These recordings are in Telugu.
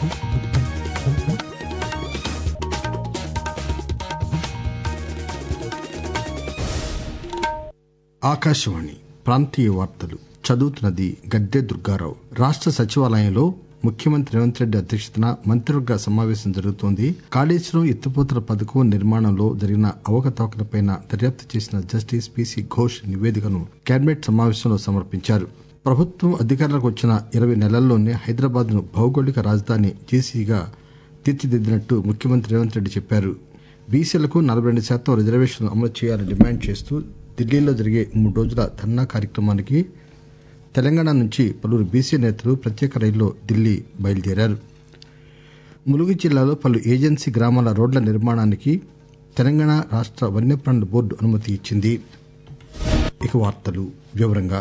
ఆకాశవాణి ప్రాంతీయ వార్తలు చదువుతున్నది గద్దె దుర్గారావు రాష్ట సచివాలయంలో ముఖ్యమంత్రి రేవంత్ రెడ్డి అధ్యక్షతన మంత్రివర్గ సమావేశం జరుగుతోంది కాళేశ్వరం ఎత్తిపోతల పథకం నిర్మాణంలో జరిగిన అవకతవకలపై దర్యాప్తు చేసిన జస్టిస్ పిసి ఘోష్ నివేదికను కేబినెట్ సమావేశంలో సమర్పించారు ప్రభుత్వం అధికారంలోకి వచ్చిన ఇరవై నెలల్లోనే హైదరాబాద్ ను భౌగోళిక రాజధాని జేసీగా తీర్చిదిద్దినట్టు ముఖ్యమంత్రి రేవంత్ రెడ్డి చెప్పారు బీసీలకు నలబై రెండు శాతం రిజర్వేషన్లు అమలు చేయాలని డిమాండ్ చేస్తూ ఢిల్లీలో జరిగే మూడు రోజుల ధర్నా కార్యక్రమానికి తెలంగాణ నుంచి పలువురు బీసీ నేతలు ప్రత్యేక రైల్లో ఢిల్లీ బయలుదేరారు ములుగు జిల్లాలో పలు ఏజెన్సీ గ్రామాల రోడ్ల నిర్మాణానికి తెలంగాణ రాష్ట వన్యప్రాణుల బోర్డు అనుమతి ఇచ్చింది ఇక వార్తలు వివరంగా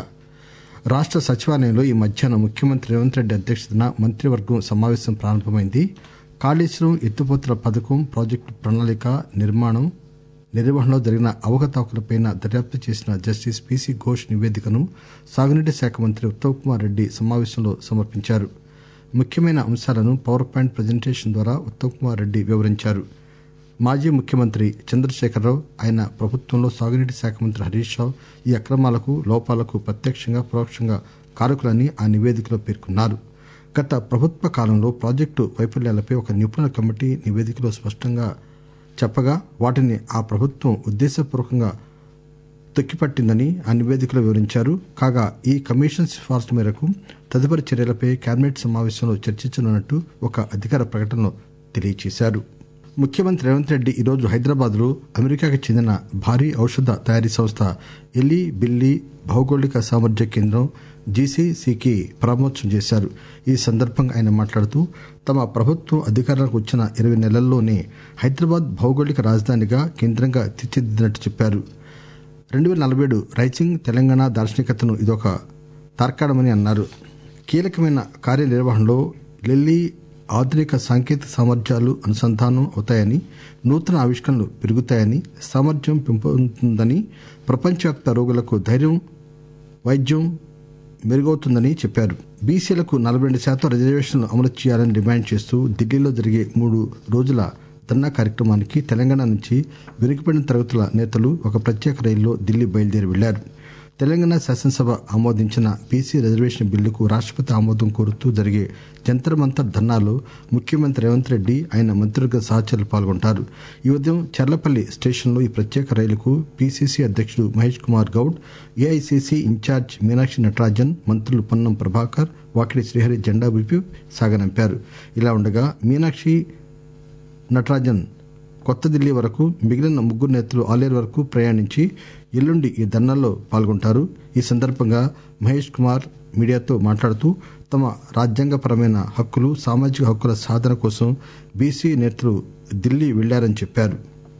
రాష్ట సచివాలయంలో ఈ మధ్యాహ్నం ముఖ్యమంత్రి రేవంత్ రెడ్డి అధ్యక్షతన మంత్రివర్గం సమావేశం ప్రారంభమైంది కాళేశ్వరం ఎత్తిపోతల పథకం ప్రాజెక్టు ప్రణాళిక నిర్మాణం నిర్వహణలో జరిగిన అవకతవకలపై దర్యాప్తు చేసిన జస్టిస్ పిసి ఘోష్ నివేదికను సాగునీటి శాఖ మంత్రి ఉత్తమ్ కుమార్ రెడ్డి సమావేశంలో సమర్పించారు ముఖ్యమైన అంశాలను పవర్ పాయింట్ ప్రజెంటేషన్ ద్వారా ఉత్తమ్ కుమార్ రెడ్డి వివరించారు మాజీ ముఖ్యమంత్రి చంద్రశేఖరరావు ఆయన ప్రభుత్వంలో సాగునీటి శాఖ మంత్రి హరీష్ రావు ఈ అక్రమాలకు లోపాలకు ప్రత్యక్షంగా పరోక్షంగా కారకులని ఆ నివేదికలో పేర్కొన్నారు గత ప్రభుత్వ కాలంలో ప్రాజెక్టు వైఫల్యాలపై ఒక నిపుణుల కమిటీ నివేదికలో స్పష్టంగా చెప్పగా వాటిని ఆ ప్రభుత్వం ఉద్దేశపూర్వకంగా తొక్కిపట్టిందని ఆ నివేదికలో వివరించారు కాగా ఈ కమిషన్ సిఫార్సు మేరకు తదుపరి చర్యలపై కేబినెట్ సమావేశంలో చర్చించనున్నట్టు ఒక అధికార ప్రకటనలో తెలియజేశారు ముఖ్యమంత్రి రేవంత్ రెడ్డి ఈరోజు హైదరాబాద్ లో అమెరికాకు చెందిన భారీ ఔషధ తయారీ సంస్థ ఎలి బిల్లి భౌగోళిక సామర్థ్య కేంద్రం జీసీసీకి ప్రారంభోత్సవం చేశారు ఈ సందర్భంగా ఆయన మాట్లాడుతూ తమ ప్రభుత్వం అధికారంలోకి వచ్చిన ఇరవై నెలల్లోనే హైదరాబాద్ భౌగోళిక రాజధానిగా కేంద్రంగా తీర్చిదిద్దినట్టు చెప్పారు రెండు పేల నలభై ఏడు రైజింగ్ తెలంగాణ దార్శనికతను ఇదొక తార్కాణమని అన్నారు కీలకమైన కార్యనిర్వహణలో ఢిల్లీ ఆధునిక సాంకేతిక సామర్థ్యాలు అనుసంధానం అవుతాయని నూతన ఆవిష్కరణలు పెరుగుతాయని సామర్థ్యం పెంపొందుతుందని ప్రపంచవ్యాప్త రోగులకు ధైర్యం వైద్యం మెరుగవుతుందని చెప్పారు బీసీలకు నలబై రెండు శాతం రిజర్వేషన్లు అమలు చేయాలని డిమాండ్ చేస్తూ ఢిల్లీలో జరిగే మూడు రోజుల ధర్నా కార్యక్రమానికి తెలంగాణ నుంచి వెనుకబడిన తరగతుల నేతలు ఒక ప్రత్యేక రైల్లో ఢిల్లీ బయలుదేరి వెళ్లారు తెలంగాణ శాసనసభ ఆమోదించిన బీసీ రిజర్వేషన్ బిల్లుకు రాష్టపతి ఆమోదం కోరుతూ జరిగే జంతర్ మంతర్ ధర్నాలో ముఖ్యమంత్రి రేవంత్ రెడ్డి ఆయన మంత్రివర్గ సహచరులు పాల్గొంటారు ఈ ఉదయం చర్లపల్లి స్టేషన్లో ఈ ప్రత్యేక రైలుకు పీసీసీ అధ్యక్షుడు మహేష్ కుమార్ గౌడ్ ఏఐసీసీ ఇన్ఛార్జ్ మీనాక్షి నటరాజన్ మంత్రులు పొన్నం ప్రభాకర్ వాకిడి శ్రీహరి జెండా ఊపి సాగనంపారు ఇలా ఉండగా మీనాక్షి నటరాజన్ కొత్త ఢిల్లీ వరకు మిగిలిన ముగ్గురు నేతలు ఆలేరు వరకు ప్రయాణించి ఎల్లుండి ఈ ధర్నాల్లో పాల్గొంటారు ఈ సందర్భంగా మహేష్ కుమార్ మీడియాతో మాట్లాడుతూ తమ రాజ్యాంగపరమైన హక్కులు సామాజిక హక్కుల సాధన కోసం బీసీ నేతలు ఢిల్లీ వెళ్లారని చెప్పారు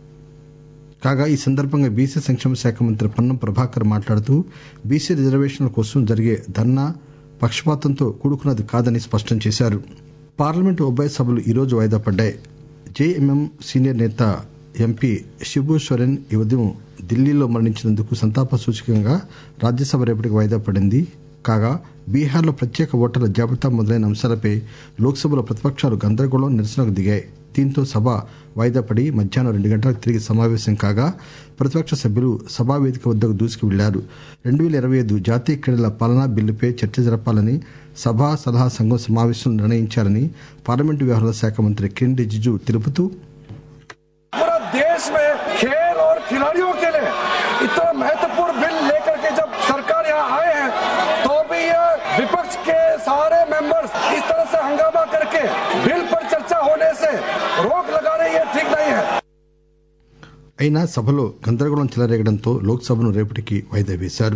కాగా ఈ సందర్భంగా బీసీ సంక్షేమ శాఖ మంత్రి పొన్నం ప్రభాకర్ మాట్లాడుతూ బీసీ రిజర్వేషన్ల కోసం జరిగే ధర్నా పక్షపాతంతో కూడుకున్నది కాదని స్పష్టం చేశారు పార్లమెంటు ఉభయ సభలు ఈరోజు వాయిదా పడ్డాయి జేఎంఎం సీనియర్ నేత ఎంపీ శిబు సోరెన్ ఈ ఉదయం ఢిల్లీలో మరణించినందుకు సంతాప సూచకంగా రాజ్యసభ రేపటికి వాయిదా పడింది కాగా బీహార్లో ప్రత్యేక ఓటర్ల జాబితా మొదలైన అంశాలపై లోక్సభలో ప్రతిపక్షాలు గందరగోళం నిరసనకు దిగాయి దీంతో సభ వాయిదా పడి మధ్యాహ్నం రెండు గంటలకు తిరిగి సమావేశం కాగా ప్రతిపక్ష సభ్యులు సభా వేదిక వద్దకు దూసుకు వెళ్లారు రెండు వేల ఇరవై ఐదు జాతీయ క్రీడల పాలనా బిల్లుపై చర్చ జరపాలని సభా సలహా సంఘం సమావేశంలో నిర్ణయించారని పార్లమెంటు వ్యవహారాల శాఖ మంత్రి కిరణ్ రిజిజు తెలుపుతూ पूरा देश में खेल और खिलाड़ियों के लिए इतना महत्वपूर्ण बिल लेकर के जब सरकार यहाँ आए हैं तो भी ये विपक्ष के सारे मेंबर्स इस तरह से हंगामा करके बिल पर चर्चा होने से रोक लगा रहे ये ठीक नहीं है అయినా సభలో గందరగోళం చెలరేగడంతో లోక్సభను రేపటికి వాయిదా వేశారు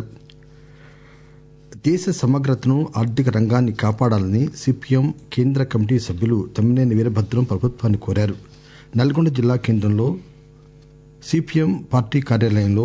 దేశ సమగ్రతను ఆర్థిక రంగాన్ని కాపాడాలని సిపిఎం కేంద్ర కమిటీ సభ్యులు తమ్మినేని వీరభద్రం ప్రభుత్వాన్ని కోరారు నల్గొండ జిల్లా కేంద్రంలో సిపిఎం పార్టీ కార్యాలయంలో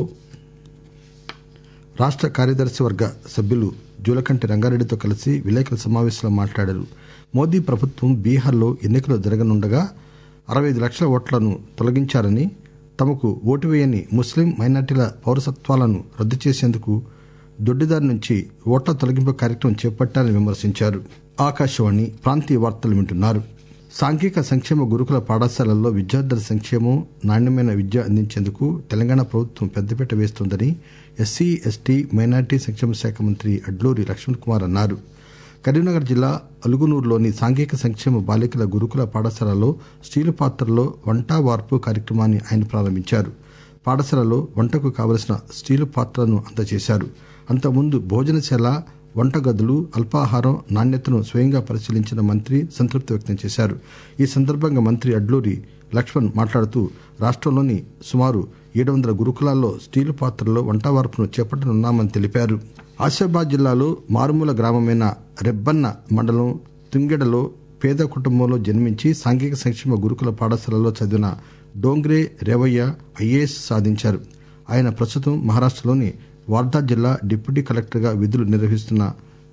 రాష్ట కార్యదర్శి వర్గ సభ్యులు జూలకంటి రంగారెడ్డితో కలిసి విలేకరుల సమావేశంలో మాట్లాడారు మోదీ ప్రభుత్వం బీహార్లో ఎన్నికలు జరగనుండగా అరవై ఐదు లక్షల ఓట్లను తొలగించారని తమకు ఓటు వేయని ముస్లిం మైనార్టీల పౌరసత్వాలను రద్దు చేసేందుకు దొడ్డిదారి నుంచి ఓట్ల తొలగింపు కార్యక్రమం చేపట్టాలని విమర్శించారు ఆకాశవాణి ప్రాంతీయ వార్తలు వింటున్నారు సాంఘిక సంక్షేమ గురుకుల పాఠశాలల్లో విద్యార్థుల సంక్షేమం నాణ్యమైన విద్య అందించేందుకు తెలంగాణ ప్రభుత్వం పెద్దపీట వేస్తోందని ఎస్సీ ఎస్టీ మైనార్టీ సంక్షేమ శాఖ మంత్రి అడ్లూరి లక్ష్మణ్ కుమార్ అన్నారు కరీంనగర్ జిల్లా అలుగునూరులోని సాంఘిక సంక్షేమ బాలికల గురుకుల పాఠశాలలో స్టీలు పాత్రలో వంట వార్పు కార్యక్రమాన్ని ఆయన ప్రారంభించారు పాఠశాలలో వంటకు కావలసిన స్టీలు పాత్రలను అందజేశారు అంతకుముందు భోజనశాల వంటగదులు అల్పాహారం నాణ్యతను స్వయంగా పరిశీలించిన మంత్రి సంతృప్తి వ్యక్తం చేశారు ఈ సందర్భంగా మంత్రి అడ్లూరి లక్ష్మణ్ మాట్లాడుతూ రాష్టంలోని సుమారు ఏడు వందల గురుకులాల్లో స్టీలు పాత్రల్లో వంట వార్పును చేపట్టనున్నామని తెలిపారు ఆసిఫాబాద్ జిల్లాలో మారుమూల గ్రామమైన రెబ్బన్న మండలం తుంగెడలో పేద కుటుంబంలో జన్మించి సాంఘిక సంక్షేమ గురుకుల పాఠశాలలో చదివిన డోంగ్రే రేవయ్య ఐఏఎస్ సాధించారు ఆయన ప్రస్తుతం మహారాష్టలోని వార్దా జిల్లా డిప్యూటీ కలెక్టర్గా విధులు నిర్వహిస్తున్న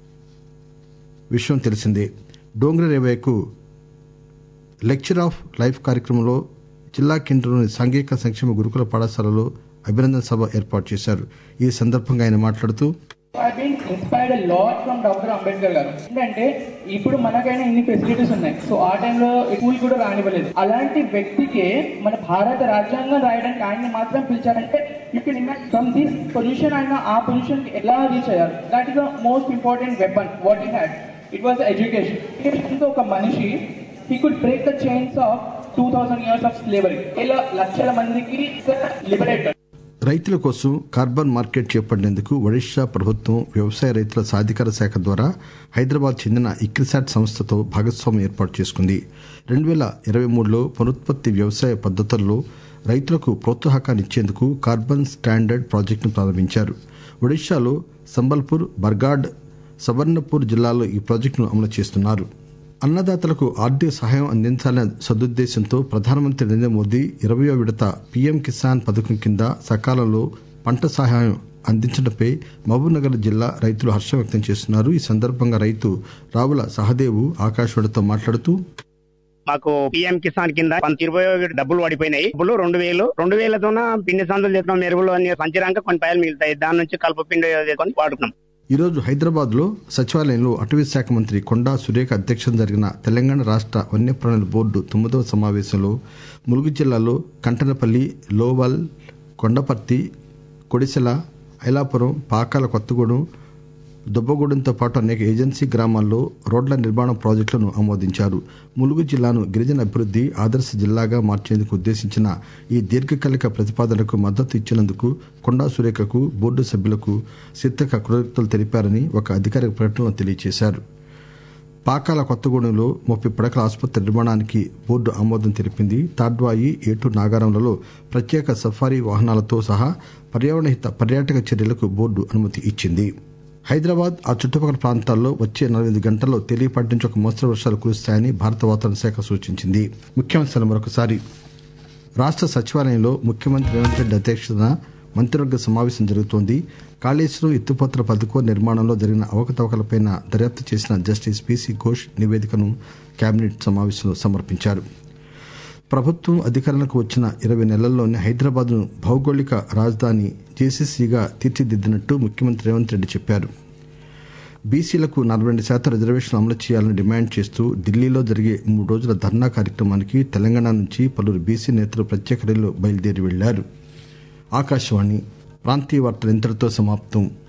విషయం తెలిసిందే డోంగ్రే రేవయ్యకు లెక్చర్ ఆఫ్ లైఫ్ కార్యక్రమంలో జిల్లా కేంద్రంలోని సాంఘిక సంక్షేమ గురుకుల పాఠశాలలో అభినందన సభ ఏర్పాటు చేశారు ఈ సందర్భంగా ఆయన మాట్లాడుతూ I been inspired lot from doctor Ambedkar garu ఏంటంటే ఇప్పుడు మనకైనా ఇన్ని ఫెసిలిటీస్ ఉన్నాయి సో ఆ టైంలో స్కూల్ కూడా రానివ్వలేదు అలాంటి వ్యక్తికి మన భారత రాజ్యాంగం రాయడానికి ఆయన మాత్రం పిలిచారంటే you can imagine from this position ఆయన ఆ పొజిషన్ కి ఎలా రీచ్ అయ్యారు that is the most important weapon what he had it was education ఒక మనిషి he could break the chains of two thousand years of slavery ఇలా లక్షల మందికి లిబరేటర్ రైతుల కోసం కార్బన్ మార్కెట్ చేపట్టేందుకు ఒడిశా ప్రభుత్వం వ్యవసాయ రైతుల సాధికార శాఖ ద్వారా హైదరాబాద్ చెందిన ఇక్రిసాట్ సంస్థతో భాగస్వామ్యం ఏర్పాటు చేసుకుంది రెండు వేల ఇరవై మూడులో పునరుత్పత్తి వ్యవసాయ పద్దతుల్లో రైతులకు ప్రోత్సాహకాన్ని ఇచ్చేందుకు కార్బన్ స్టాండర్డ్ ప్రాజెక్టును ప్రారంభించారు ఒడిశాలో సంబల్పూర్ బర్గాడ్ సబర్ణపూర్ జిల్లాల్లో ఈ ప్రాజెక్టును అమలు చేస్తున్నారు అన్నదాతలకు ఆర్థిక సహాయం అందించాలనే సదుద్దేశంతో ప్రధానమంత్రి నరేంద్ర మోదీ ఇరవయో విడత పీఎం కిసాన్ పథకం కింద సకాలంలో పంట సహాయం అందించడంపై మహబూబ్నగర్ జిల్లా రైతులు హర్షం వ్యక్తం చేస్తున్నారు ఈ సందర్భంగా రైతు రావుల సహదేవు ఆకాశవాణితో మాట్లాడుతూ మాకు పిఎం కిసాన్ కింద కొంత ఇరవై ఒకటి డబ్బులు పడిపోయినాయి డబ్బులు రెండు వేలు రెండు వేలతోన పిండి సందులు చేస్తున్నాం ఎరువులు అన్ని సంచరాక కొన్ని పాయలు మిగులుతాయి దాని నుంచి కలుపు పిండి చేసుకొని వాడుతున్నాం ఈరోజు హైదరాబాద్ లో సచివాలయంలో అటవీ శాఖ మంత్రి కొండా సురేఖ అధ్యక్షతన జరిగిన తెలంగాణ రాష్ట వన్యప్రాణుల బోర్డు తొమ్మిదవ సమావేశంలో ములుగు జిల్లాలో కంటనపల్లి లోవల్ కొండపర్తి కొడిసెల ఐలాపురం పాకాల కొత్తగూడెం దుబ్బగూడెంతో పాటు అనేక ఏజెన్సీ గ్రామాల్లో రోడ్ల నిర్మాణ ప్రాజెక్టులను ఆమోదించారు ములుగు జిల్లాను గిరిజన అభివృద్ది ఆదర్శ జిల్లాగా మార్చేందుకు ఉద్దేశించిన ఈ దీర్ఘకాలిక ప్రతిపాదనకు మద్దతు ఇచ్చినందుకు కొండా సురేఖకు బోర్డు సభ్యులకు సిద్దక కృతజ్ఞతలు తెలిపారని ఒక అధికారిక ప్రకటనలో తెలియజేశారు పాకాల కొత్తగూడెంలో ముప్పై పడకల ఆసుపత్రి నిర్మాణానికి బోర్డు ఆమోదం తెలిపింది తాడ్వాయి ఏటూరు నాగారంలలో ప్రత్యేక సఫారీ వాహనాలతో సహా పర్యావరణహిత పర్యాటక చర్యలకు బోర్డు అనుమతి ఇచ్చింది హైదరాబాద్ ఆ చుట్టుపక్కల ప్రాంతాల్లో వచ్చే నలభై ఐదు గంటల్లో తేలిపాటి నుంచి ఒక మోస్తరు వర్షాలు కురుస్తాయని భారత వాతావరణ శాఖ సూచించింది ముఖ్యాంశాలు మరొకసారి రాష్ట సచివాలయంలో ముఖ్యమంత్రి రేవంత్ రెడ్డి అధ్యక్షతన మంత్రివర్గ సమావేశం జరుగుతోంది కాళేశ్వరం ఎత్తుపోతల పథకం నిర్మాణంలో జరిగిన అవకతవకలపై దర్యాప్తు చేసిన జస్టిస్ పిసి ఘోష్ నివేదికను కేబినెట్ సమావేశంలో సమర్పించారు ప్రభుత్వం అధికారంలోకి వచ్చిన ఇరవై నెలల్లోనే హైదరాబాద్ ను భౌగోళిక రాజధాని జేసీసీగా తీర్చిదిద్దినట్టు ముఖ్యమంత్రి రేవంత్ రెడ్డి చెప్పారు బీసీలకు నలభై రెండు శాతం రిజర్వేషన్లు అమలు చేయాలని డిమాండ్ చేస్తూ ఢిల్లీలో జరిగే మూడు రోజుల ధర్నా కార్యక్రమానికి తెలంగాణ నుంచి పలువురు బీసీ నేతలు ప్రత్యేక రైలు బయలుదేరి వెళ్లారు ఆకాశవాణి ప్రాంతీయ వార్తలు ఇంతటితో సమాప్తం